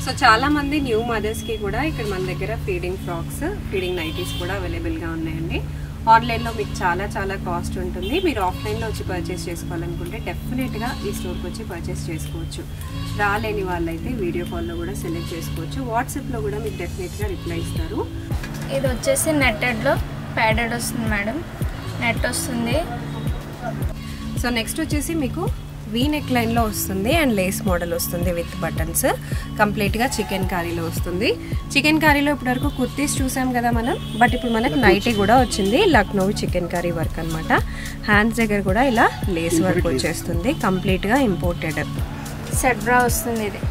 So చాలా మంది new mothers కి కూడా ఇక్కడ మన దగ్గర ఫీడింగ్ ఫ్రాక్స్ ఫీడింగ్ నైటీస్ కూడా అవైలబుల్ గా ఉన్నాయండి ఆన్లైన్ లో మీకు చాలా చాలా కాస్ట్ ఉంటుంది మీరు ఆఫ్లైన్ లో వచ్చి పర్చేస్ చేసుకోవాలనుకుంటే డెఫినెట్ గా ఈ స్టోర్ కి వచ్చి పర్చేస్ చేసుకోవచ్చు రాలేని వాళ్ళైతే వీడియో కాల్ లో కూడా సెలెక్ట్ చేసుకోవచ్చు వాట్సాప్ లో కూడా మీకు డెఫినెట్ గా రిప్లై ఇస్తారు ఇది వచ్చేసి నెట్టెడ్లో ప్యాడెడ్ వస్తుంది మేడం నెట్ వస్తుంది సో నెక్స్ట్ వచ్చేసి మీకు వీ నెక్ లైన్లో వస్తుంది అండ్ లేస్ మోడల్ వస్తుంది విత్ బటన్స్ కంప్లీట్గా చికెన్ కర్రీలో వస్తుంది చికెన్ కర్రీలో ఇప్పటివరకు కుర్తీస్ చూసాం కదా మనం బట్ ఇప్పుడు మనకు నైటీ కూడా వచ్చింది లక్నో చికెన్ కర్రీ వర్క్ అనమాట హ్యాండ్స్ దగ్గర కూడా ఇలా లేస్ వర్క్ వచ్చేస్తుంది కంప్లీట్గా ఇంపోర్టెడ్ సెట్ బ్రా వస్తుంది ఇది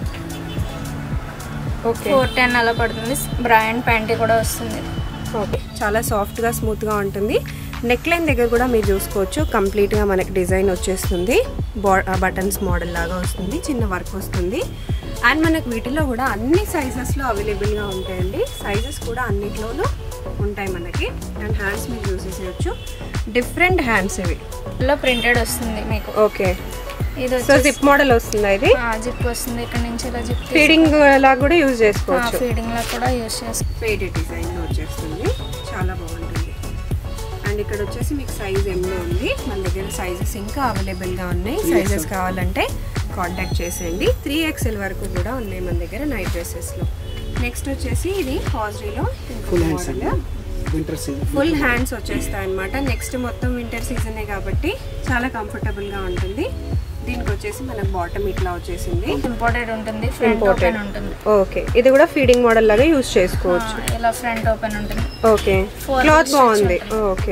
ఓకే ఫోర్ టెన్ అలా పడుతుంది బ్రా అండ్ ప్యాంటీ కూడా వస్తుంది ఇది ఓకే చాలా సాఫ్ట్గా స్మూత్గా ఉంటుంది నెక్ లైన్ దగ్గర కూడా మీరు చూసుకోవచ్చు కంప్లీట్గా మనకి డిజైన్ వచ్చేస్తుంది బటన్స్ మోడల్ లాగా వస్తుంది చిన్న వర్క్ వస్తుంది అండ్ మనకు వీటిలో కూడా అన్ని సైజెస్లో అవైలబుల్గా ఉంటాయండి సైజెస్ కూడా అన్నిట్లోనూ ఉంటాయి మనకి అండ్ హ్యాండ్స్ మీరు చూసేసేయచ్చు డిఫరెంట్ హ్యాండ్స్ ఇవి లో ప్రింటెడ్ వస్తుంది మీకు ఓకే ఇది సో వచ్చేసి జిప్ మోడల్ వస్తుందా ఇది జిప్ వస్తుంది ఇక్కడ నుంచి ఇలా జిప్ ఫీడింగ్ లాగా కూడా యూజ్ చేసుకోవచ్చు ఫీడింగ్ లో కూడా యూస్ చేసుకో ఫేడెడ్ డిజైన్లో వచ్చేస్తుంది చాలా బాగుంటుంది అండ్ ఇక్కడ వచ్చేసి మీకు సైజ్ ఎంలో ఉంది మన దగ్గర సైజెస్ ఇంకా అవైలబుల్గా ఉన్నాయి సైజెస్ కావాలంటే కాంటాక్ట్ చేసేయండి త్రీ ఎక్స్ఎల్ వరకు కూడా ఉన్నాయి మన దగ్గర నైట్ డ్రెస్సెస్లో నెక్స్ట్ వచ్చేసి ఇది హాజరీలో ఫుల్ హ్యాండ్స్ అండి వింటర్ సీజన్ ఫుల్ హ్యాండ్స్ వచ్చేస్తాయి అనమాట నెక్స్ట్ మొత్తం వింటర్ సీజనే కాబట్టి చాలా కంఫర్టబుల్గా ఉంటుంది దీనికి వచ్చేసి మనకు బాటమ్ ఇట్లా వచ్చేసింది ఇంపోర్టెడ్ ఉంటుంది ఫ్రంట్ ఇంపోర్టెడ్ ఓపెన్ ఉంటుంది ఓకే ఇది కూడా ఫీడింగ్ మోడల్ లాగా యూజ్ చేసుకోవచ్చు ఆ, ఇలా ఫ్రంట్ ఓపెన్ ఉంటుంది ఓకే Four క్లాత్ inches బాగుంది ఉంటుంది. Okay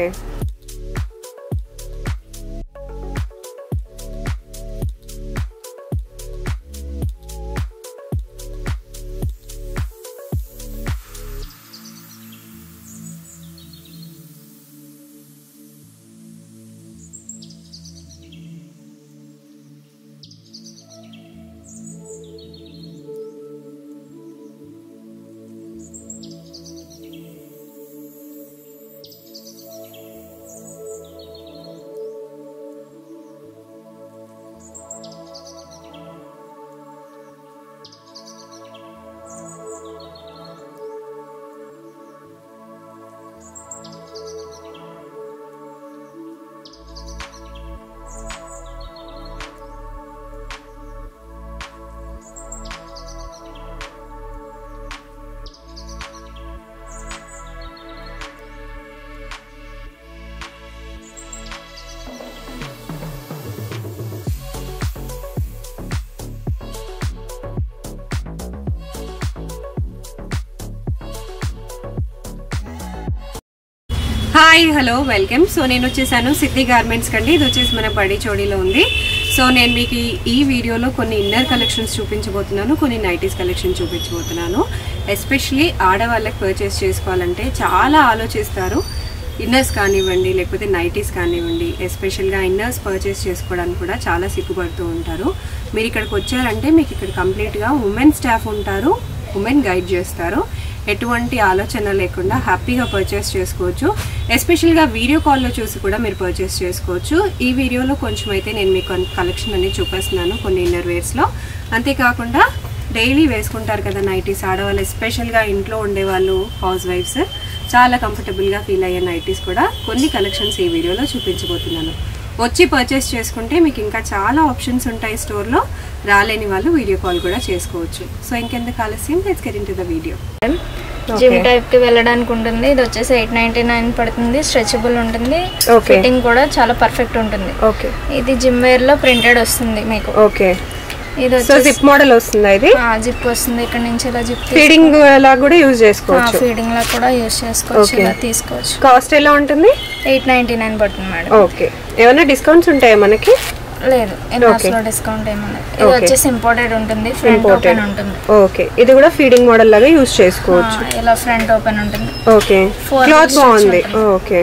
hi hello welcome so నేను వచ్చేసాను సిద్ధి గార్మెంట్స్ కండి ఇది వచ్చేసి మన బడి చోడీలో ఉంది సో నేను మీకు ఈ- ఈ వీడియోలో కొన్ని ఇన్నర్ కలెక్షన్స్ చూపించబోతున్నాను కొన్ని నైటీస్ కలెక్షన్ చూపించబోతున్నాను ఎస్పెషలీ ఆడవాళ్ళకి పర్చేస్ చేసుకోవాలంటే చాలా ఆలోచిస్తారు ఇన్నర్స్ కానివ్వండి లేకపోతే నైటీస్ కానివ్వండి ఎస్పెషల్గా ఇన్నర్స్ పర్చేస్ చేసుకోవడానికి కూడా చాలా సిగ్గుపడుతూ ఉంటారు మీరు ఇక్కడికి వచ్చారంటే మీకు ఇక్కడ కంప్లీట్గా ఉమెన్ స్టాఫ్ ఉంటారు ఉమెన్ గైడ్ చేస్తారు ఎటువంటి ఆలోచన లేకుండా హ్యాపీగా పర్చేస్ చేసుకోవచ్చు ఎస్పెషల్గా వీడియో కాల్లో చూసి కూడా మీరు పర్చేస్ చేసుకోవచ్చు ఈ వీడియోలో కొంచెం అయితే నేను మీకు కలెక్షన్ అనేది చూపిస్తున్నాను కొన్ని ఇన్నర్ వేర్స్లో అంతేకాకుండా డైలీ వేసుకుంటారు కదా నైటీస్ ఆడవాళ్ళు ఎస్పెషల్గా ఇంట్లో ఉండేవాళ్ళు హౌస్ వైఫ్స్ చాలా కంఫర్టబుల్గా ఫీల్ అయ్యే నైటీస్ కూడా కొన్ని కలెక్షన్స్ ఈ వీడియోలో చూపించబోతున్నాను వచ్చి పర్చేస్ చేసుకుంటే మీకు ఇంకా చాలా ఆప్షన్స్ ఉంటాయి స్టోర్లో రాలేని వాళ్ళు వీడియో కాల్ కూడా చేసుకోవచ్చు సో ఇంకెందుకు ఆలస్యం let's get into the video gym type కి వెళ్ళడానికి ఉంటుంది ఇది వచ్చేసి ఎయిట్ నైన్టీ నైన్ పడుతుంది స్ట్రెచబుల్ ఉంటుంది Okay. ఫిట్టింగ్ కూడా చాలా పర్ఫెక్ట్ ఉంటుంది ఓకే ఇది జిమ్ వేర్ లో ప్రింటెడ్ వస్తుంది మీకు ఓకే ఇది సో వచ్చేసి జిప్ మోడల్ వస్తుందా ఇది జిప్ వస్తుంది ఇక్కడ నుంచి ఇలా జిప్ ఫీడింగ్ లాగా కూడా యూజ్ చేసుకోవచ్చు ఫీడింగ్ లా కూడా యూస్ చేసుకోవచ్చు Okay. ఇలా తీసుకోవచ్చు కాస్ట్ ఎలా ఉంటుంది ఎయిట్ నైన్టీ నైన్ పడుతుంది మేడం ఓకే ఏమైనా డిస్కౌంట్స్ ఉంటాయా మనకి లేదు Okay. లో డిస్కౌంట్ ఏమన్నా ఇది Okay. వచ్చేసి ఇంపోర్టెడ్ ఉంటుంది ఫ్రంట్ ఇంపోర్టెడ్ ఓపెన్ ఉంటుంది ఓకే ఇది కూడా ఫీడింగ్ మోడల్ లాగా యూజ్ చేసుకోవచ్చు ఆ, ఇలా ఫ్రంట్ ఓపెన్ ఉంటుంది ఓకే Four క్లాత్ inches బాగుంది ఉంటుంది. ఓకే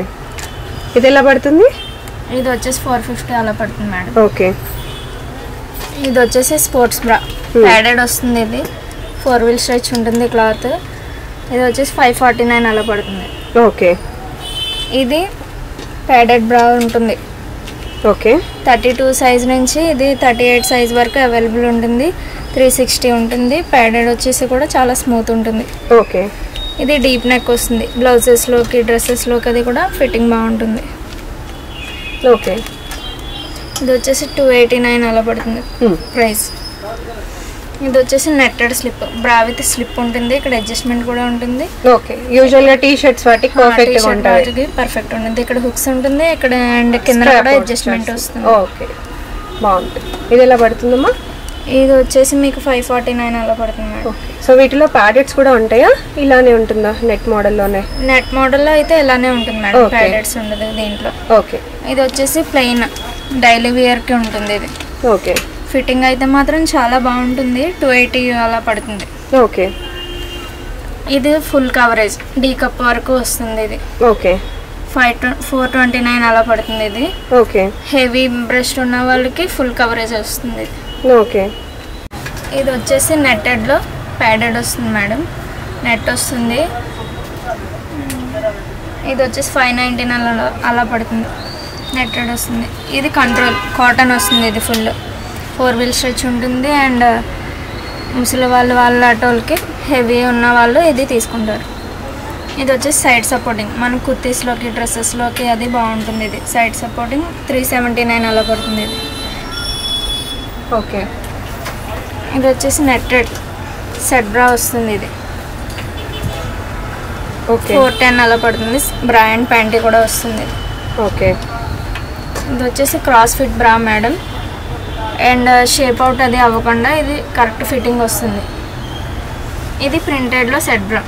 ఇది ఎలా పడుతుంది ఇది వచ్చేసి ఫోర్ ఫిఫ్టీ అలా పడుతుంది మేడం ఓకే ఇది వచ్చేసి స్పోర్ట్స్ బ్రా ప్యాడెడ్ వస్తుంది ఇది ఫోర్ వీల్ స్ట్రెచ్ ఉంటుంది క్లాత్ ఇది వచ్చేసి ఫైవ్ ఫార్టీ నైన్ అలా పడుతుంది ఓకే ఇది ప్యాడెడ్ బ్రా ఉంటుంది ఓకే థర్టీ టూ సైజ్ నుంచి ఇది థర్టీ ఎయిట్ సైజ్ వరకు అవైలబుల్ ఉంటుంది త్రీ సిక్స్టీ ఉంటుంది ప్యాడెడ్ వచ్చేసి కూడా చాలా స్మూత్ ఉంటుంది ఓకే ఇది డీప్ నెక్ వస్తుంది బ్లౌజెస్లోకి డ్రెస్సెస్లోకి అది కూడా ఫిట్టింగ్ బాగుంటుంది ఓకే ఇది వచ్చేసి టూ ఎయిటీ నైన్ అలా పడుతుంది ప్రైస్ ఇది వచ్చేసి netted slip bra with slip ఉంటుంది ఇక్కడ అడ్జస్ట్మెంట్ కూడా ఉంటుంది ఓకే యూజువల్గా టీ షర్ట్స్ వాటికి పర్ఫెక్ట్గా ఉంటుంది పర్ఫెక్ట్ ఉంటుంది ఇక్కడ హుక్స్ ఉంటుంది ఇక్కడ అండ్ కింద కూడా అడ్జస్ట్మెంట్ వస్తుంది ఓకే బాగుంటుంది ఇది ఎలా పడుతుందమ్మా ఇది వచ్చేసి మీకు ఫైవ్ ఫార్టీ నైన్ అలా పడుతుంది మేడం ఓకే సో వీటిలో ప్యాడెట్స్ కూడా ఉంటాయా ఇలానే ఉంటుందా నెట్ మోడల్లోనే నెట్ మోడల్లో అయితే ఇలానే ఉంటుంది మేడం Okay. ప్యాడెట్స్ ఉండదు దీంట్లో ఓకే ఇది వచ్చేసి ప్లెయిన్ డైలీ వేర్కి ఉంటుంది ఇది ఓకే ఫిట్టింగ్ అయితే మాత్రం చాలా బాగుంటుంది టూ ఎయిటీ అలా పడుతుంది ఓకే ఇది ఫుల్ కవరేజ్ డీ కప్ వరకు వస్తుంది ఇది ఓకే ఫైవ్ ట్వ ఫోర్ ట్వంటీ నైన్ అలా పడుతుంది ఇది ఓకే హెవీ బ్రెస్ట్ ఉన్న వాళ్ళకి ఫుల్ కవరేజ్ వస్తుంది ఇది ఓకే ఇది వచ్చేసి నెట్టెడ్లో ప్యాడెడ్ వస్తుంది మేడం నెట్ వస్తుంది ఇది వచ్చేసి ఫైవ్ నైంటీన్ అలా అలా పడుతుంది నెట్టెడ్ వస్తుంది ఇది కంట్రోల్ కాటన్ వస్తుంది ఇది ఫుల్ ఫోర్ వీల్ స్ట్రెచ్ ఉంటుంది అండ్ ముసలి వాళ్ళు వాళ్ళ ఆటోలకి హెవీ ఉన్న వాళ్ళు ఇది తీసుకుంటారు ఇది వచ్చేసి సైడ్ సపోర్టింగ్ మన కుర్తీస్లోకి డ్రెస్సెస్లోకి అది బాగుంటుంది ఇది side supporting three seventy nine అలా పడుతుంది ఇది ఓకే ఇది వచ్చేసి నెట్టెడ్ సెట్ బ్రా వస్తుంది ఇది ఓకే ఫోర్ టెన్ అలా పడుతుంది బ్రా అండ్ ప్యాంటీ కూడా వస్తుంది ఓకే ఇది వచ్చేసి cross fit bra madam and shape out అది అవ్వకుండా ఇది కరెక్ట్ ఫిట్టింగ్ వస్తుంది ఇది ప్రింటెడ్లో set bra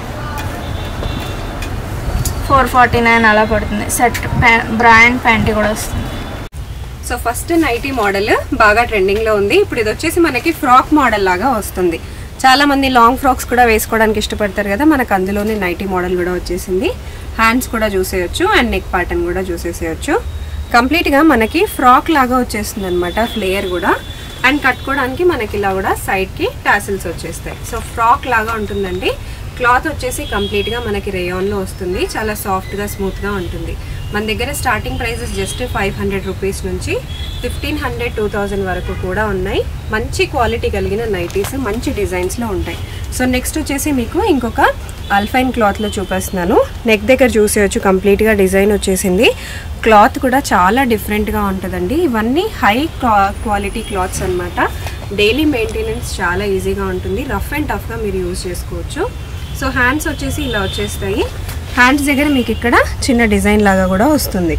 four forty nine అలా పడుతుంది సెట్ బ్రా అండ్ ప్యాంటీ కూడా వస్తుంది సో ఫస్ట్ నైటీ మోడల్ బాగా ట్రెండింగ్ లో ఉంది ఇప్పుడు ఇది వచ్చేసి మనకి ఫ్రాక్ మోడల్ లాగా వస్తుంది చాలా మంది లాంగ్ ఫ్రాక్స్ కూడా వేసుకోవడానికి ఇష్టపడతారు కదా మనకు అందులోనే నైటీ మోడల్ కూడా వచ్చేసింది హ్యాండ్స్ కూడా చూసేయచ్చు అండ్ నెక్ పార్టన్ కూడా చూసేసేయచ్చు కంప్లీట్ గా మనకి ఫ్రాక్ లాగా వచ్చేస్తుంది అనమాట ఫ్లేయర్ కూడా అండ్ కట్టుకోవడానికి మనకి ఇలా కూడా సైడ్ కి టాసిల్స్ వచ్చేస్తాయి సో ఫ్రాక్ లాగా ఉంటుందండి క్లాత్ వచ్చేసి కంప్లీట్ గా మనకి రేయాన్ లో వస్తుంది చాలా సాఫ్ట్ గా స్మూత్ గా ఉంటుంది మన దగ్గర starting prices just five hundred rupees నుంచి ఫిఫ్టీన్ హండ్రెడ్ టూ థౌజండ్ వరకు కూడా ఉన్నాయి మంచి క్వాలిటీ కలిగిన నైటీస్ మంచి డిజైన్స్లో ఉంటాయి సో నెక్స్ట్ వచ్చేసి మీకు ఇంకొక అల్ఫైన్ క్లాత్లో చూపిస్తున్నాను నెక్ దగ్గర చూసేయచ్చు కంప్లీట్గా డిజైన్ వచ్చేసింది క్లాత్ కూడా చాలా డిఫరెంట్గా ఉంటుందండి ఇవన్నీ హై క్వాలిటీ క్లాత్స్ అన్నమాట డైలీ మెయింటెనెన్స్ చాలా ఈజీగా ఉంటుంది రఫ్ అండ్ టఫ్గా మీరు యూజ్ చేసుకోవచ్చు సో హ్యాండ్స్ వచ్చేసి ఇలా వచ్చేస్తాయి హ్యాండ్స్ దగ్గర మీకు ఇక్కడ చిన్న డిజైన్ లాగా కూడా వస్తుంది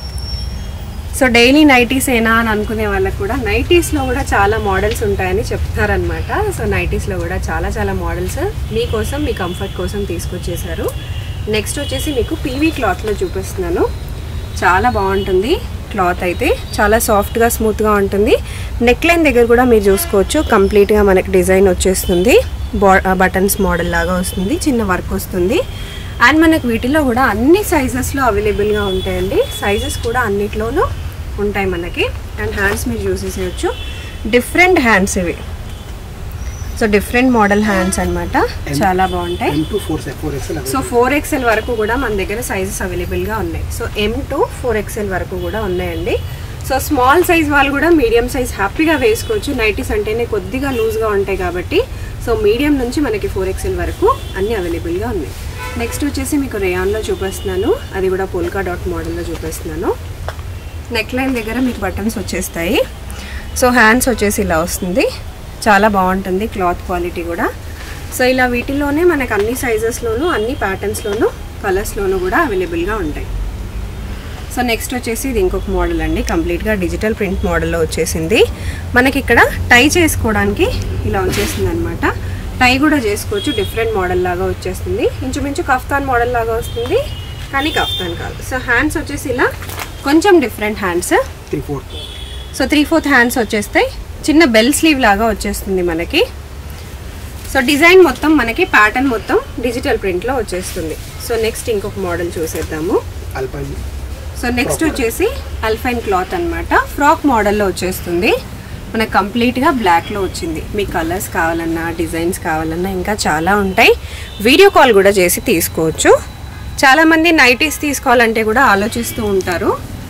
సో డైలీ నైటీస్ ఏనా అని అనుకునే వాళ్ళకి కూడా నైటీస్లో కూడా చాలా మోడల్స్ ఉంటాయని చెప్తారనమాట సో నైటీస్లో కూడా చాలా చాలా మోడల్స్ మీకోసం మీ కంఫర్ట్ కోసం తీసుకొచ్చేసారు నెక్స్ట్ వచ్చేసి మీకు పీవీ క్లాత్లో చూపిస్తున్నాను చాలా బాగుంటుంది క్లాత్ అయితే చాలా సాఫ్ట్గా స్మూత్గా ఉంటుంది నెక్ లైన్ దగ్గర కూడా మీరు చూసుకోవచ్చు కంప్లీట్గా మనకి డిజైన్ వచ్చేస్తుంది బా బటన్స్ మోడల్ లాగా వస్తుంది చిన్న వర్క్ వస్తుంది అండ్ మనకు వీటిలో కూడా అన్ని సైజెస్లో అవైలబుల్గా ఉంటాయండి సైజెస్ కూడా అన్నిట్లోనూ ఉంటాయి మనకి అండ్ హ్యాండ్స్ మీరు చూసేసేయచ్చు డిఫరెంట్ హ్యాండ్స్ ఇవి సో డిఫరెంట్ మోడల్ హ్యాండ్స్ అన్నమాట చాలా బాగుంటాయి M to four four XL so four XL వరకు కూడా మన దగ్గర సైజెస్ అవైలబుల్గా ఉన్నాయి so M to four XL వరకు కూడా ఉన్నాయండి సో స్మాల్ సైజ్ వాళ్ళు కూడా మీడియం సైజ్ హ్యాపీగా వేసుకోవచ్చు నైటీస్ అంటేనే కొద్దిగా లూజ్గా ఉంటాయి కాబట్టి సో మీడియం నుంచి మనకి ఫోర్ ఎక్స్ఎల్ వరకు అన్నీ అవైలబుల్గా ఉన్నాయి నెక్స్ట్ వచ్చేసి మీకు రేయాన్లో చూపిస్తున్నాను అది కూడా పోల్కా డాట్ మోడల్లో చూపిస్తున్నాను నెక్ లైన్ దగ్గర మీకు బటన్స్ వచ్చేస్తాయి సో హ్యాండ్స్ వచ్చేసి ఇలా వస్తుంది చాలా బాగుంటుంది క్లాత్ క్వాలిటీ కూడా సో ఇలా వీటిలోనే మనకు అన్ని సైజెస్లోనూ అన్ని ప్యాటర్న్స్లోనూ కలర్స్లోనూ కూడా అవైలబుల్గా ఉంటాయి సో నెక్స్ట్ వచ్చేసి ఇది ఇంకొక మోడల్ అండి కంప్లీట్గా డిజిటల్ ప్రింట్ మోడల్లో వచ్చేసింది మనకి ఇక్కడ టై చేసుకోవడానికి ఇలా వచ్చేసింది అనమాట టై కూడా చేసుకోవచ్చు డిఫరెంట్ మోడల్ లాగా వచ్చేస్తుంది ఇంచుమించు కఫ్తాన్ మోడల్ లాగా వస్తుంది కానీ కఫ్తాన్ కాదు సో హ్యాండ్స్ వచ్చేసి ఇలా కొంచెం different hands three fourth so three fourth hands వచ్చేస్తాయి చిన్న బెల్ స్లీవ్ లాగా వచ్చేస్తుంది మనకి సో డిజైన్ మొత్తం మనకి ప్యాటర్న్ మొత్తం డిజిటల్ ప్రింట్లో వచ్చేస్తుంది సో నెక్స్ట్ ఇంకొక మోడల్ చూసేద్దాము అల్పైన్ సో నెక్స్ట్ వచ్చేసి అల్ఫైన్ క్లాత్ అన్నమాట ఫ్రాక్ మోడల్లో వచ్చేస్తుంది మనకు కంప్లీట్గా బ్లాక్లో వచ్చింది మీ కలర్స్ కావాలన్నా డిజైన్స్ కావాలన్నా ఇంకా చాలా ఉంటాయి వీడియో కాల్ కూడా చేసి తీసుకోవచ్చు చాలామంది నైటీస్ తీసుకోవాలంటే కూడా ఆలోచిస్తూ ఉంటారు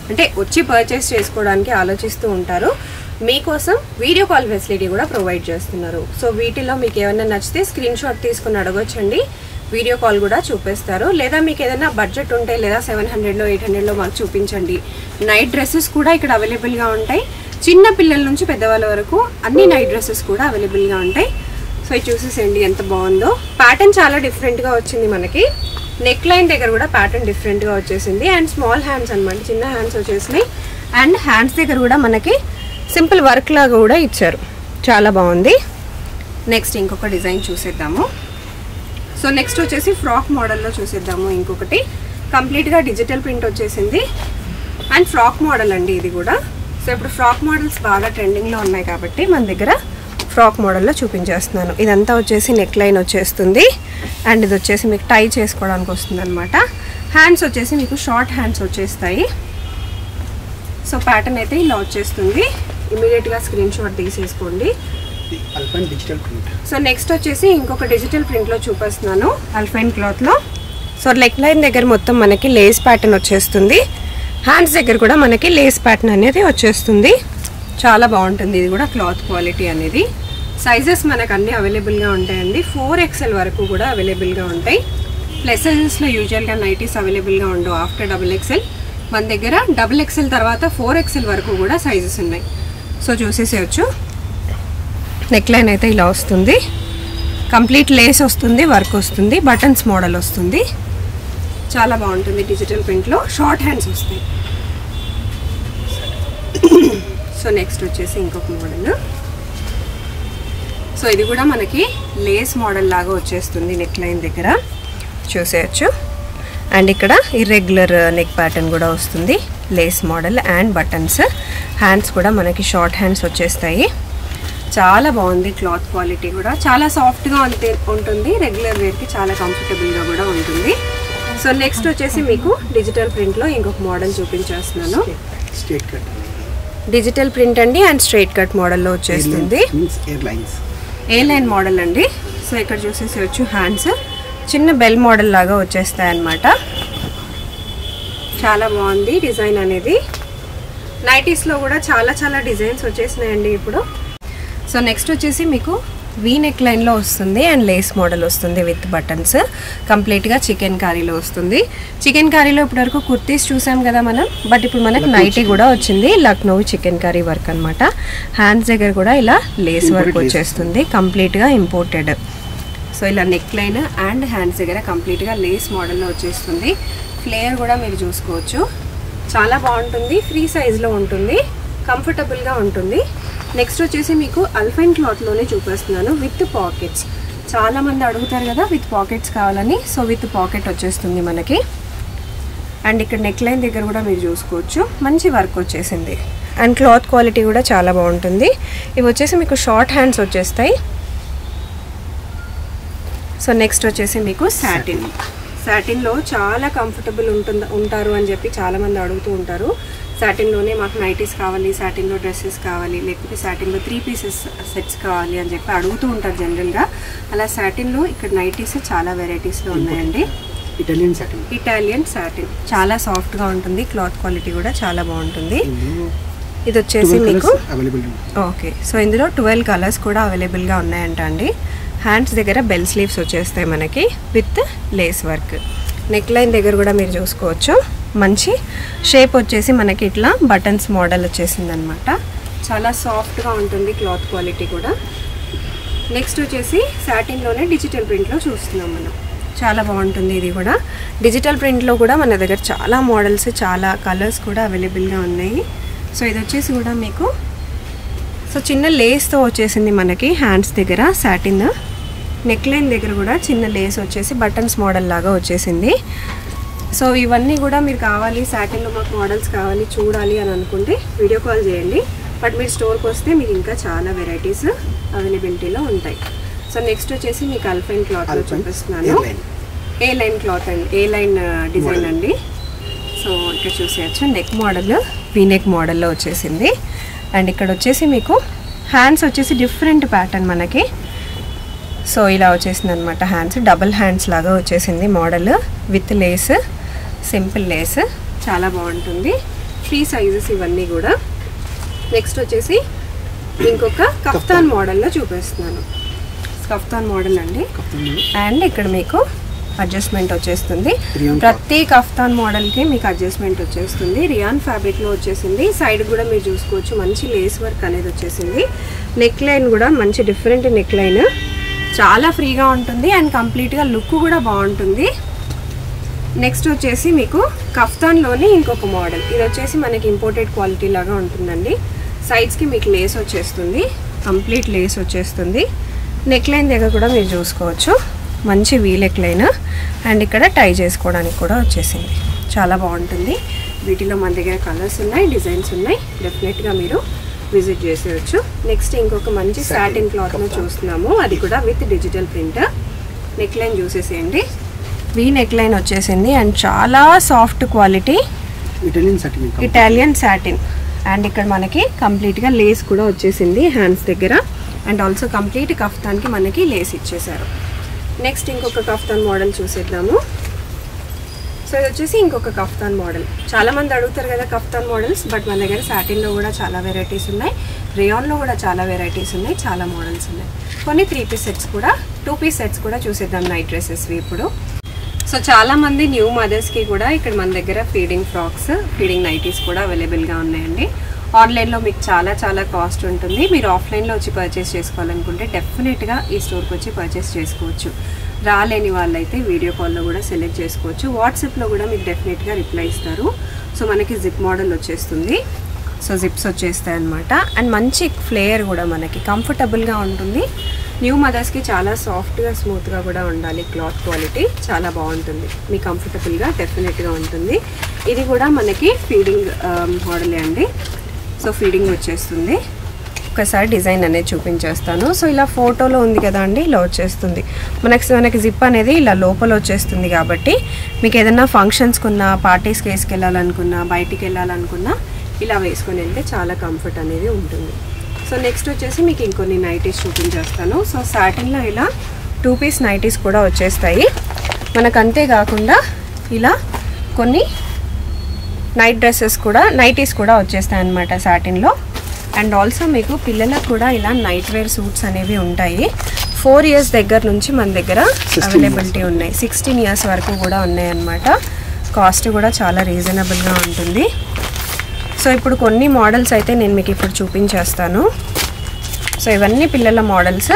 అంటే వచ్చి పర్చేస్ చేసుకోవడానికి ఆలోచిస్తూ ఉంటారు మీకోసం వీడియో కాల్ ఫెసిలిటీ కూడా ప్రొవైడ్ చేస్తున్నారు సో వీటిలో మీకు ఏమైనా నచ్చితే స్క్రీన్ షాట్ తీసుకుని అడగొచ్చండి వీడియో కాల్ కూడా చూపిస్తారు లేదా మీకు ఏదైనా బడ్జెట్ ఉంటే లేదా సెవెన్ హండ్రెడ్లో ఎయిట్ హండ్రెడ్లో మాకు చూపించండి నైట్ డ్రెస్సెస్ కూడా ఇక్కడ అవైలబుల్గా ఉంటాయి చిన్న పిల్లల నుంచి పెద్దవాళ్ళ వరకు అన్ని నైట్ డ్రెస్సెస్ కూడా అవైలబుల్గా ఉంటాయి సో ఇది చూసేసేయండి ఎంత బాగుందో ప్యాటర్న్ చాలా డిఫరెంట్గా వచ్చింది మనకి నెక్ లైన్ దగ్గర కూడా ప్యాటర్న్ డిఫరెంట్గా వచ్చేసింది అండ్ స్మాల్ హ్యాండ్స్ అన్నమాట చిన్న హ్యాండ్స్ వచ్చేసినాయి అండ్ హ్యాండ్స్ దగ్గర కూడా మనకి సింపుల్ వర్క్ లాగా కూడా ఇచ్చారు చాలా బాగుంది నెక్స్ట్ ఇంకొక డిజైన్ చూసేద్దాము సో నెక్స్ట్ వచ్చేసి ఫ్రాక్ మోడల్లో చూసేద్దాము ఇంకొకటి కంప్లీట్గా డిజిటల్ ప్రింట్ వచ్చేసింది అండ్ ఫ్రాక్ మోడల్ అండి ఇది కూడా సో ఇప్పుడు ఫ్రాక్ మోడల్స్ బాగా ట్రెండింగ్లో ఉన్నాయి కాబట్టి మన దగ్గర ఫ్రాక్ మోడల్లో చూపించేస్తున్నాను ఇదంతా వచ్చేసి నెక్ లైన్ వచ్చేస్తుంది అండ్ ఇది వచ్చేసి మీకు టై చేసుకోవడానికి వస్తుంది అనమాట హ్యాండ్స్ వచ్చేసి మీకు షార్ట్ హ్యాండ్స్ వచ్చేస్తాయి సో ప్యాటర్న్ అయితే ఇలా వచ్చేస్తుంది ఇమీడియట్గా స్క్రీన్ షాట్ తీసేసుకోండి ఇది alpine digital print so next వచ్చేసి ఇంకొక డిజిటల్ ప్రింట్లో చూపిస్తున్నాను అల్ఫైన్ క్లాత్లో సో లెగ్ లైన్ దగ్గర మొత్తం మనకి లేస్ ప్యాటర్న్ వచ్చేస్తుంది హ్యాండ్స్ దగ్గర కూడా మనకి లేస్ ప్యాటర్న్ అనేది వచ్చేస్తుంది చాలా బాగుంటుంది ఇది కూడా క్లాత్ క్వాలిటీ అనేది సైజెస్ మనకు అన్ని అవైలబుల్గా ఉంటాయండి ఫోర్ ఎక్స్ఎల్ వరకు కూడా అవైలబుల్గా ఉంటాయి ప్లస్ సైజెస్లో యూజువల్గా నైటీస్ అవైలబుల్గా ఉండవు ఆఫ్టర్ డబుల్ ఎక్స్ఎల్ మన దగ్గర డబుల్ ఎక్స్ఎల్ తర్వాత ఫోర్ ఎక్స్ఎల్ వరకు కూడా సైజెస్ ఉన్నాయి సో చూసేసేయచ్చు నెక్ లైన్ అయితే ఇలా వస్తుంది కంప్లీట్ లేస్ వస్తుంది వర్క్ వస్తుంది బటన్స్ మోడల్ వస్తుంది చాలా బాగుంటుంది డిజిటల్ ప్రింట్లో షార్ట్ హ్యాండ్స్ వస్తాయి సో నెక్స్ట్ వచ్చేసి ఇంకొక మోడల్ సో ఇది కూడా మనకి లేస్ మోడల్ లాగా వచ్చేస్తుంది నెక్ లైన్ దగ్గర చూసేయచ్చు అండ్ ఇక్కడ ఇర్రెగ్యులర్ నెక్ ప్యాటర్న్ కూడా వస్తుంది lace model and buttons hands కూడా మనకి షార్ట్ హ్యాండ్స్ వచ్చేస్తాయి చాలా బాగుంది క్లాత్ క్వాలిటీ కూడా చాలా సాఫ్ట్గా అంతే ఉంటుంది రెగ్యులర్ వేర్కి చాలా కంఫర్టబుల్గా కూడా ఉంటుంది సో నెక్స్ట్ వచ్చేసి మీకు డిజిటల్ ప్రింట్లో ఇంకొక మోడల్ చూపించేస్తున్నాను స్ట్రేట్ కట్ డిజిటల్ ప్రింట్ అండి అండ్ స్ట్రైట్ కట్ మోడల్లో వచ్చేస్తుంది means air lines A line model అండి సో ఇక్కడ చూసేసేయచ్చు హ్యాండ్స్ చిన్న బెల్ మోడల్ లాగా వచ్చేస్తాయి అన్నమాట చాలా బాగుంది డిజైన్ అనేది నైటీస్లో కూడా చాలా చాలా డిజైన్స్ వచ్చేసినాయండి ఇప్పుడు సో నెక్స్ట్ వచ్చేసి మీకు వీ నెక్ లైన్లో వస్తుంది అండ్ లేస్ మోడల్ వస్తుంది విత్ బటన్స్ కంప్లీట్గా చికెన్ కర్రీలో వస్తుంది చికెన్ కర్రీలో ఇప్పటివరకు కుర్తీస్ చూసాం కదా మనం బట్ ఇప్పుడు మనకు నైటీ కూడా వచ్చింది లక్నో చికెన్ కర్రీ వర్క్ అనమాట హ్యాండ్స్ దగ్గర కూడా ఇలా లేస్ వర్క్ Imported lace. వచ్చేస్తుంది కంప్లీట్గా ఇంపోర్టెడ్ సో ఇలా నెక్ లైన్ అండ్ హ్యాండ్స్ దగ్గర కంప్లీట్గా లేస్ మోడల్లో వచ్చేస్తుంది ఫ్లేయర్ కూడా మీరు చూసుకోవచ్చు చాలా బాగుంటుంది ఫ్రీ సైజ్లో ఉంటుంది కంఫర్టబుల్గా ఉంటుంది నెక్స్ట్ వచ్చేసి మీకు అల్ఫైన్ క్లాత్లోనే చూపిస్తున్నాను విత్ పాకెట్స్ చాలా మంది అడుగుతారు కదా విత్ పాకెట్స్ కావాలని సో విత్ పాకెట్ వచ్చేస్తుంది మనకి అండ్ ఇక్కడ నెక్ లైన్ దగ్గర కూడా మీరు చూసుకోవచ్చు మంచి వర్క్ వచ్చేసింది అండ్ క్లాత్ క్వాలిటీ కూడా చాలా బాగుంటుంది ఇవి వచ్చేసి మీకు షార్ట్ హ్యాండ్స్ వచ్చేస్తాయి సో నెక్స్ట్ వచ్చేసి మీకు సాటిన్ సాటిన్లో చాలా కంఫర్టబుల్ ఉంటుంది ఉంటారు అని చెప్పి చాలామంది అడుగుతూ ఉంటారు సాటిన్లోనే మాకు నైటీస్ కావాలి సాటిన్లో డ్రెస్సెస్ కావాలి లేకపోతే సాటిన్లో త్రీ పీసెస్ సెట్స్ కావాలి అని చెప్పి అడుగుతూ ఉంటారు జనరల్గా అలా సాటిన్లో ఇక్కడ నైటీస్ చాలా వెరైటీస్లో ఉన్నాయండి ఇటాలియన్ సాటిన్ ఇటాలియన్ సాటిన్ చాలా సాఫ్ట్గా ఉంటుంది క్లాత్ క్వాలిటీ కూడా చాలా బాగుంటుంది ఇది వచ్చేసి మీకు అవైలబుల్ ఓకే సో ఇందులో ట్వెల్వ్ కలర్స్ కూడా అవైలబుల్గా ఉన్నాయంట అండి హ్యాండ్స్ దగ్గర బెల్ స్లీవ్స్ వచ్చేస్తాయి మనకి with lace work neck line దగ్గర కూడా మీరు చూసుకోవచ్చు మంచి షేప్ వచ్చేసి మనకి ఇట్లా బటన్స్ మోడల్ వచ్చేసింది అనమాట చాలా సాఫ్ట్గా ఉంటుంది క్లాత్ క్వాలిటీ కూడా నెక్స్ట్ వచ్చేసి సాటిన్లోనే డిజిటల్ ప్రింట్లో చూస్తున్నాం మనం చాలా బాగుంటుంది ఇది కూడా డిజిటల్ ప్రింట్లో కూడా మన దగ్గర చాలా మోడల్స్ చాలా కలర్స్ కూడా అవైలబుల్గా ఉన్నాయి సో ఇది వచ్చేసి కూడా మీకు సో చిన్న లేస్తో వచ్చేసింది మనకి హ్యాండ్స్ దగ్గర సాటిన్ నెక్ లైన్ దగ్గర కూడా చిన్న లేస్ వచ్చేసి బటన్స్ మోడల్ లాగా వచ్చేసింది సో ఇవన్నీ కూడా మీరు కావాలి సాటిన్లో మాకు మోడల్స్ కావాలి చూడాలి అని అనుకుంటే వీడియో కాల్ చేయండి బట్ మీరు స్టోర్కి వస్తే మీకు ఇంకా చాలా వెరైటీస్ అవైలబిలిటీలో ఉంటాయి సో నెక్స్ట్ వచ్చేసి మీకు అల్ఫైన్ క్లాత్లో Alpine చూపిస్తున్నాను airline. ఏ లైన్ క్లాత్ అండి ఏ లైన్ డిజైన్ Model. అండి సో ఇక్కడ చూసేయచ్చు నెక్ మోడల్ వీ నెక్ మోడల్లో వచ్చేసింది అండ్ ఇక్కడ వచ్చేసి మీకు హ్యాండ్స్ వచ్చేసి డిఫరెంట్ ప్యాటర్న్ మనకి సో ఇలా వచ్చేసింది అనమాట హ్యాండ్స్ డబుల్ హ్యాండ్స్ లాగా వచ్చేసింది model with lace simple lace చాలా బాగుంటుంది ఫ్రీ సైజెస్ ఇవన్నీ కూడా నెక్స్ట్ వచ్చేసి ఇంకొక కఫ్తాన్ మోడల్లో చూపిస్తున్నాను కఫ్తాన్ మోడల్ అండి అండ్ ఇక్కడ మీకు అడ్జస్ట్మెంట్ వచ్చేస్తుంది Riyan ప్రతి కఫ్తాన్ మోడల్కి మీకు అడ్జస్ట్మెంట్ వచ్చేస్తుంది రియాన్ ఫ్యాబ్రిక్లో వచ్చేసింది సైడ్ కూడా మీరు చూసుకోవచ్చు మంచి లేస్ వర్క్ అనేది వచ్చేసింది నెక్ లైన్ కూడా మంచి డిఫరెంట్ నెక్ లైన్ చాలా ఫ్రీగా ఉంటుంది అండ్ కంప్లీట్గా లుక్ కూడా బాగుంటుంది నెక్స్ట్ వచ్చేసి మీకు కఫ్తాన్లోని ఇంకొక మోడల్ ఇది వచ్చేసి మనకి ఇంపోర్టెడ్ క్వాలిటీ లాగా ఉంటుందండి సైడ్స్కి మీకు లేస్ వచ్చేస్తుంది కంప్లీట్ లేస్ వచ్చేస్తుంది నెక్ లైన్ దగ్గర కూడా మీరు చూసుకోవచ్చు మంచి వీ నెక్ లైన్ అండ్ ఇక్కడ టై చేసుకోవడానికి కూడా వచ్చేసింది చాలా బాగుంటుంది వీటిలో మన దగ్గర కలర్స్ ఉన్నాయి డిజైన్స్ ఉన్నాయి డెఫినెట్గా మీరు విజిట్ చేసేయచ్చు నెక్స్ట్ ఇంకొక మంచి సాటిన్ క్లాత్లో చూస్తున్నాము అది కూడా with digital print neck line చూసేసేయండి వీ నెక్ లైన్ వచ్చేసింది అండ్ చాలా soft quality Italian satin Italian satin and ఇక్కడ మనకి కంప్లీట్గా లేస్ కూడా వచ్చేసింది హ్యాండ్స్ దగ్గర అండ్ ఆల్సో కంప్లీట్ కఫ్తాన్కి మనకి లేస్ ఇచ్చేసారు నెక్స్ట్ ఇంకొక కఫ్తాన్ మోడల్ చూసేద్దాము సో ఇది వచ్చేసి ఇంకొక కఫ్తాన్ మోడల్ చాలా మంది అడుగుతారు కదా కఫ్తాన్ మోడల్స్ బట్ మన దగ్గర సాటిన్లో కూడా చాలా వెరైటీస్ ఉన్నాయి రేయాన్లో కూడా చాలా వెరైటీస్ ఉన్నాయి చాలా మోడల్స్ ఉన్నాయి కొన్ని త్రీ పీస్ సెట్స్ కూడా టూ పీస్ సెట్స్ కూడా చూసేద్దాం నైట్ డ్రెస్సెస్వి ఇప్పుడు సో చాలా మంది న్యూ మదర్స్కి కూడా ఇక్కడ మన దగ్గర ఫీడింగ్ ఫ్రాక్స్ ఫీడింగ్ నైటీస్ కూడా అవైలబుల్గా ఉన్నాయండి ఆన్లైన్లో మీకు చాలా చాలా కాస్ట్ ఉంటుంది మీరు ఆఫ్లైన్లో వచ్చి పర్చేస్ చేసుకోవాలనుకుంటే డెఫినెట్గా ఈ స్టోర్కి వచ్చి పర్చేస్ చేసుకోవచ్చు రాలేని వాళ్ళైతే వీడియో కాల్లో కూడా సెలెక్ట్ చేసుకోవచ్చు వాట్సాప్లో కూడా మీకు డెఫినెట్గా రిప్లై ఇస్తారు సో మనకి జిప్ మోడల్ వచ్చేస్తుంది సో జిప్స్ వచ్చేస్తాయి అనమాట అండ్ మంచి ఫ్లేయర్ కూడా మనకి కంఫర్టబుల్గా ఉంటుంది న్యూ మదర్స్కి చాలా సాఫ్ట్గా స్మూత్గా కూడా ఉండాలి క్లాత్ క్వాలిటీ చాలా బాగుంటుంది మీ కంఫర్టబుల్గా డెఫినెట్గా ఉంటుంది ఇది కూడా మనకి ఫీడింగ్ మోడలే అండి సో ఫీడింగ్ వచ్చేస్తుంది ఒకసారి డిజైన్ అనేది చూపించేస్తాను సో ఇలా ఫోటోలో ఉంది కదా అండి ఇలా వచ్చేస్తుంది మనకి మనకి జిప్ అనేది ఇలా లోపల వచ్చేస్తుంది కాబట్టి మీకు ఏదైనా ఫంక్షన్స్కి ఉన్న పార్టీస్కి వేసుకెళ్ళాలనుకున్నా బయటికి వెళ్ళాలనుకున్నా ఇలా వేసుకొని వెళ్తే చాలా కంఫర్ట్ అనేది ఉంటుంది సో నెక్స్ట్ వచ్చేసి మీకు ఇంకొన్ని నైటీస్ చూపించేస్తాను సో సాటిన్లో ఇలా టూ పీస్ నైటీస్ కూడా వచ్చేస్తాయి మనకు అంతేకాకుండా ఇలా కొన్ని నైట్ డ్రెస్సెస్ కూడా నైటీస్ కూడా వచ్చేస్తాయి అనమాట సాటిన్లో అండ్ ఆల్సో మీకు పిల్లలకు కూడా ఇలా నైట్ వేర్ సూట్స్ అనేవి ఉంటాయి ఫోర్ ఇయర్స్ దగ్గర నుంచి మన దగ్గర అవైలబిలిటీ ఉన్నాయి సిక్స్టీన్ ఇయర్స్ వరకు కూడా ఉన్నాయి అన్నమాట కాస్ట్ కూడా చాలా రీజనబుల్గా ఉంటుంది సో ఇప్పుడు కొన్ని మోడల్స్ అయితే నేను మీకు ఇప్పుడు చూపించేస్తాను సో ఇవన్నీ పిల్లల మోడల్స్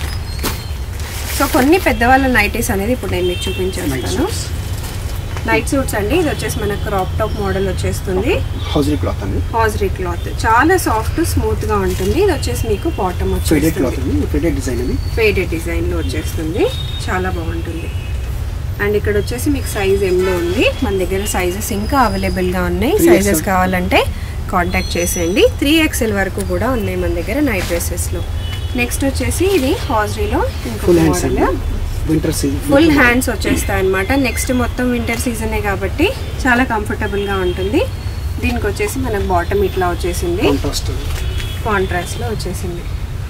సో కొన్ని పెద్దవాళ్ళ నైటీస్ అనేది ఇప్పుడు నేను మీకు చూపించేస్తాను నైట్ సూట్స్ అండి ఇది వచ్చేసి మనకు క్రాప్ టాప్ మోడల్ వచ్చేస్తుంది హౌజరీ క్లాత్ అండి హాజరీ క్లాత్ చాలా సాఫ్ట్ స్మూత్ గా ఉంటుంది ఇది వచ్చేసి మీకు బాటమ్ ఫెడెడ్ క్లాత్ వచ్చేస్తుంది అండి ఫెడెడ్ డిజైన్ అండి ఫేడెడ్ డిజైన్ లో వచ్చేస్తుంది చాలా బాగుంటుంది అండ్ ఇక్కడ వచ్చేసి మీకు సైజ్ ఎంలో ఉంది మన దగ్గర సైజెస్ ఇంకా అవైలబుల్ గా ఉన్నాయి 3XL. సైజెస్ కావాలంటే కాంటాక్ట్ చేసేయండి త్రీ ఎక్స్ఎల్ వరకు కూడా ఉన్నాయి మన దగ్గర నైట్ డ్రెస్సెస్ లో నెక్స్ట్ వచ్చేసి ఇది హాజరీలో ఇంకొక ఫుల్ హ్యాండ్స్ మోడల్ అండి వింటర్ సీజన్ ఫుల్ హ్యాండ్స్ వచ్చేస్తాయి అనమాట నెక్స్ట్ మొత్తం వింటర్ సీజనే కాబట్టి చాలా కంఫర్టబుల్గా ఉంటుంది దీనికి వచ్చేసి మనకు బాటమ్ ఇట్లా వచ్చేసింది కాంట్రాస్ట్ కాంట్రాస్ట్లో వచ్చేసింది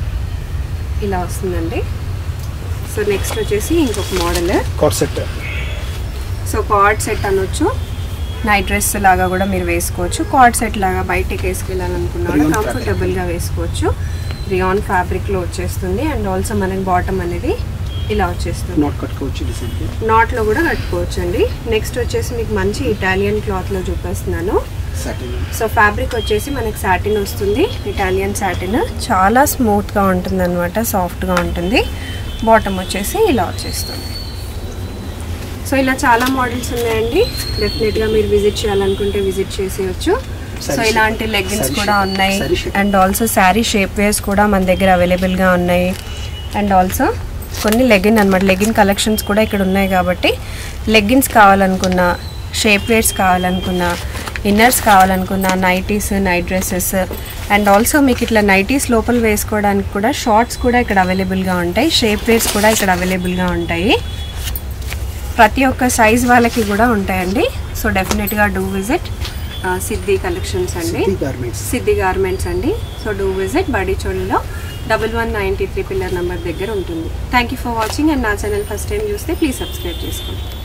ఇలా వస్తుందండి సో నెక్స్ట్ వచ్చేసి ఇంకొక model coord set so coord set అనొచ్చు నైట్ డ్రెస్ లాగా కూడా మీరు వేసుకోవచ్చు కార్డ్ సెట్ లాగా బయటికి వేసుకెళ్ళాలనుకున్నా కూడా Rayon కంఫర్టబుల్గా వేసుకోవచ్చు రియాన్ ఫ్యాబ్రిక్లో వచ్చేస్తుంది అండ్ ఆల్సో మనకి బాటమ్ అనేది ఇలా వచ్చేస్తుంది నాట్ కట్టుకోవచ్చు డిజైన్ నాట్లో కూడా కట్టుకోవచ్చు అండి నెక్స్ట్ వచ్చేసి మీకు మంచి ఇటాలియన్ క్లాత్లో చూపిస్తున్నాను సాటిన్ సో ఫ్యాబ్రిక్ వచ్చేసి మనకి సాటిన్ వస్తుంది ఇటాలియన్ సాటిన్ చాలా స్మూత్గా ఉంటుంది అనమాట సాఫ్ట్గా ఉంటుంది బాటమ్ వచ్చేసి ఇలా వచ్చేస్తుంది సో ఇలా చాలా మోడల్స్ ఉన్నాయండి డెఫినెట్గా మీరు విజిట్ చేయాలనుకుంటే విజిట్ చేసేయచ్చు సో Saree ఇలాంటి shape. లెగ్గిన్స్ Saree కూడా shape. ఉన్నాయి Saree shape. And also sari shape wears కూడా మన దగ్గర అవైలబుల్గా ఉన్నాయి అండ్ ఆల్సో కొన్ని లెగిన్ అనమాట లెగిన్ కలెక్షన్స్ కూడా ఇక్కడ ఉన్నాయి కాబట్టి లెగ్గిన్స్ కావాలనుకున్నా షేప్ వేర్స్ కావాలనుకున్నా ఇన్నర్స్ కావాలనుకున్నా nighties night dresses and also మీకు ఇట్లా నైటీస్ లోపల వేసుకోవడానికి కూడా షార్ట్స్ కూడా ఇక్కడ అవైలబుల్గా ఉంటాయి షేప్ వేర్స్ కూడా ఇక్కడ అవైలబుల్గా ఉంటాయి ప్రతి ఒక్క సైజ్ వాళ్ళకి కూడా ఉంటాయండి సో డెఫినెట్గా డూ విజిట్ సిద్ధి కలెక్షన్స్ అండి సిటీ గార్మెంట్స్ సిద్ధి గార్మెంట్స్ అండి సో డూ విజిట్ బడీ చోళీలో double one ninety three pillar number దగ్గర ఉంటుంది thank you for watching and నా ఛానల్ ఫస్ట్ టైం చూస్తే ప్లీజ్ సబ్స్క్రైబ్ చేసుకోండి